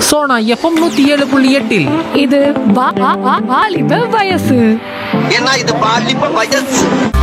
Sona FM நூத்தி ஏழு புள்ளி எட்டில் இது வா- வா- வா- வாலிப வயசு ஏன்னா இது பாலிப்ப வயசு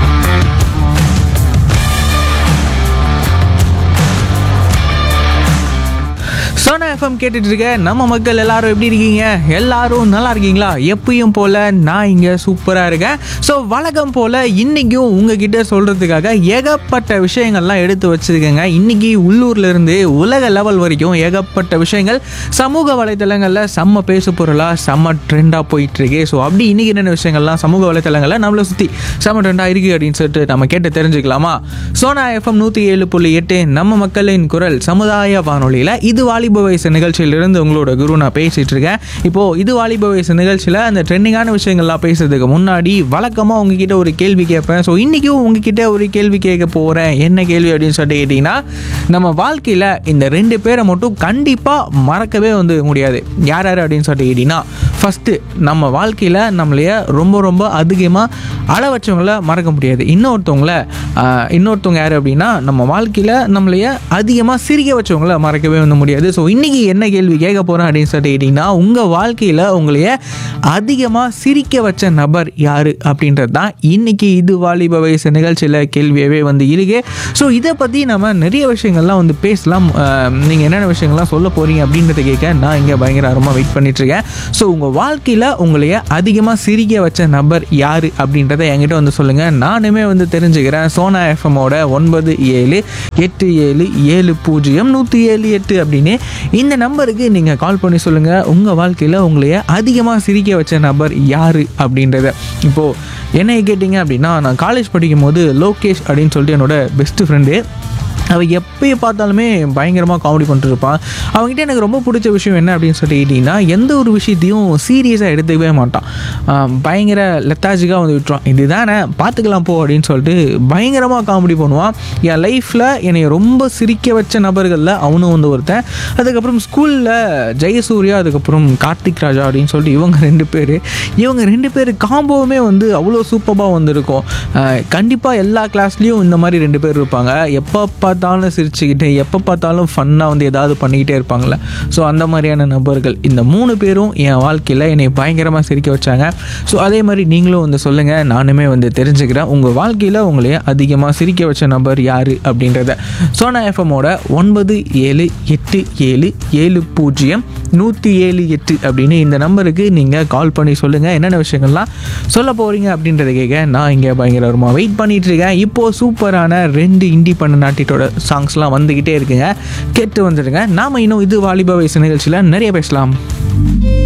சோனா எஃப்எம் கேட்டுட்டு இருக்க நம்ம மக்கள் எல்லாரும் எப்படி இருக்கீங்க எல்லாரும் நல்லா இருக்கீங்களா எப்பயும் போல நான் இங்க சூப்பரா இருக்கேன் ஸோ வழக்கம் போல இன்னைக்கும் உங்ககிட்ட சொல்றதுக்காக ஏகப்பட்ட விஷயங்கள்லாம் எடுத்து வச்சிருக்கேங்க இன்னைக்கு உள்ளூர்ல இருந்து உலக லெவல் வரைக்கும் ஏகப்பட்ட விஷயங்கள் சமூக வலைத்தளங்கள்ல செம்ம பேசு பொருளா செம்ம ட்ரெண்டா போயிட்டு இருக்கு ஸோ அப்படி இன்னைக்கு என்னென்ன விஷயங்கள்லாம் சமூக வலைத்தளங்கள்ல நம்மளை சுத்தி செம்ம ட்ரெண்டா இருக்கு அப்படின்னு சொல்லிட்டு நம்ம கேட்டு தெரிஞ்சுக்கலாமா சோனா எஃப்எம் நூத்தி ஏழு புள்ளி எட்டு நம்ம மக்களின் குரல் சமுதாய வானொலியில இது வாலிப வயசு நிகழ்ச்சியிலிருந்து உங்களோட குரு நான் பேசிட்டு இருக்கேன் இப்போ இது வாலிப வயசு நிகழ்ச்சியில அந்த ட்ரெண்டிங்கான விஷயங்கள்லாம் பேசுறதுக்கு முன்னாடி வழக்கமா உங்ககிட்ட ஒரு கேள்வி கேட்பேன் ஸோ இன்னைக்கும் உங்ககிட்ட ஒரு கேள்வி கேட்க போறேன் என்ன கேள்வி அப்படின்னு சொல்லிட்டு கேட்டீங்கன்னா நம்ம வாழ்க்கையில இந்த ரெண்டு பேரை மட்டும் கண்டிப்பா மறக்கவே வந்து முடியாது யார் யார் அப்படின்னு சொல்லிட்டு கேட்டீங்கன்னா ஃபஸ்ட்டு நம்ம வாழ்க்கையில் நம்மளைய ரொம்ப ரொம்ப அதிகமாக அழ வச்சவங்கள மறக்க முடியாது இன்னொருத்தவங்கள ஆஹ், இன்னொருத்தவங்க யார் அப்படின்னா நம்ம வாழ்க்கையில் நம்மளைய அதிகமாக சிரிக்க வச்சவங்கள மறக்கவே வந்து முடியாது ஸோ இன்றைக்கி என்ன கேள்வி கேட்க போகிறேன் அப்படின்னு சொல்லிட்டு கேட்டிங்கன்னா உங்கள் வாழ்க்கையில் உங்களைய அதிகமாக சிரிக்க வச்ச நபர் யார் அப்படின்றது தான் இன்றைக்கி இது வாலிப வயசு நிகழ்ச்சியில் கேள்வியவே வந்து இருக்கு ஸோ இதை பற்றி நம்ம நிறைய விஷயங்கள்லாம் வந்து பேசலாம் நீங்கள் என்னென்ன விஷயங்கள்லாம் சொல்ல போகிறீங்க அப்படின்றத கேட்க நான் இங்கே பயங்கர ஆர்வமாக வெயிட் பண்ணிட்டுருக்கேன் ஸோ உங்கள் வாழ்க்கையில் உங்களைய அதிகமாக சிரிக்க வச்ச நபர் யார் அப்படின்றத என்கிட்ட வந்து சொல்லுங்கள் நானுமே வந்து தெரிஞ்சுக்கிறேன் சோனா எஃப்எம்மோட ஒன்பது ஏழு எட்டு ஏழு ஏழு பூஜ்ஜியம் நூற்றி ஏழு எட்டு அப்படின்னு இந்த நம்பருக்கு நீங்கள் கால் பண்ணி சொல்லுங்கள் உங்கள் வாழ்க்கையில் உங்களைய அதிகமாக சிரிக்க வச்ச நபர் யார் அப்படின்றத இப்போது என்னை கேட்டிங்க அப்படின்னா நான் காலேஜ் படிக்கும் போது லோகேஷ் அப்படின்னு சொல்லிட்டு என்னோட பெஸ்ட் ஃப்ரெண்டு அவன் எப்பயும் பார்த்தாலுமே பயங்கரமாக காமெடி பண்ணிட்டு இருப்பான் அவங்ககிட்ட எனக்கு ரொம்ப பிடிச்ச விஷயம் என்ன அப்படின்னு சொல்லி கேட்டிங்கன்னா எந்த ஒரு விஷயத்தையும் சீரியஸாக எடுத்துக்கவே மாட்டான் ஆஹ் பயங்கர லெத்தாஜிக்காக வந்து விட்டுருவான் இதுதானே பார்த்துக்கலாம் போ அப்படின்னு சொல்லிட்டு பயங்கரமாக காமெடி பண்ணுவான் என் லைஃப்பில் என்னை ரொம்ப சிரிக்க வச்ச நபர்களில் அவனும் வந்து ஒருத்தன் அதுக்கப்புறம் ஸ்கூலில் ஜெயசூர்யா அதுக்கப்புறம் கார்த்திக் ராஜா அப்படின்னு சொல்லிட்டு இவங்க ரெண்டு பேர் இவங்க ரெண்டு பேர் காம்போவுமே வந்து அவ்வளோ சூப்பராக வந்திருக்கும் கண்டிப்பாக எல்லா கிளாஸ்லேயும் இந்த மாதிரி ரெண்டு பேர் இருப்பாங்க எப்போ பார்த்தாலும் சிரிச்சுக்கிட்டு எப்போ பார்த்தாலும் ஃபன்னாக வந்து ஏதாவது பண்ணிக்கிட்டே இருப்பாங்களே ஸோ அந்த மாதிரியான நபர்கள் இந்த மூணு பேரும் என் வாழ்க்கையில் என்னை பயங்கரமாக சிரிக்க வச்சாங்க ஸோ அதே மாதிரி நீங்களும் வந்து சொல்லுங்கள் நானுமே வந்து தெரிஞ்சுக்கிறேன் உங்கள் வாழ்க்கையில் உங்களைய அதிகமாக சிரிக்க வச்ச நபர் யார் அப்படின்றத சோனா எஃப்எம்மோட ஒன்பது ஏழு எட்டு ஏழு ஏழு பூஜ்ஜியம் நூற்றி ஏழு எட்டு அப்படின்னு இந்த நம்பருக்கு நீங்கள் கால் பண்ணி சொல்லுங்கள் என்னென்ன விஷயங்கள்லாம் சொல்ல போகிறீங்க அப்படின்றத கேட்க நான் இங்கே பயங்கரமாக வெயிட் பண்ணிட்டு இருக்கேன் இப்போது சூப்பரான ரெண்டு இண்டிபெண்ட் நாட்டிட்டோட சாங்ஸ்லாம் வந்துக்கிட்டே இருக்குங்க கேட்டு வந்துடுங்க நாம் இன்னும் இது வாலிப வயசு நிகழ்ச்சியில் நிறைய பேசலாம்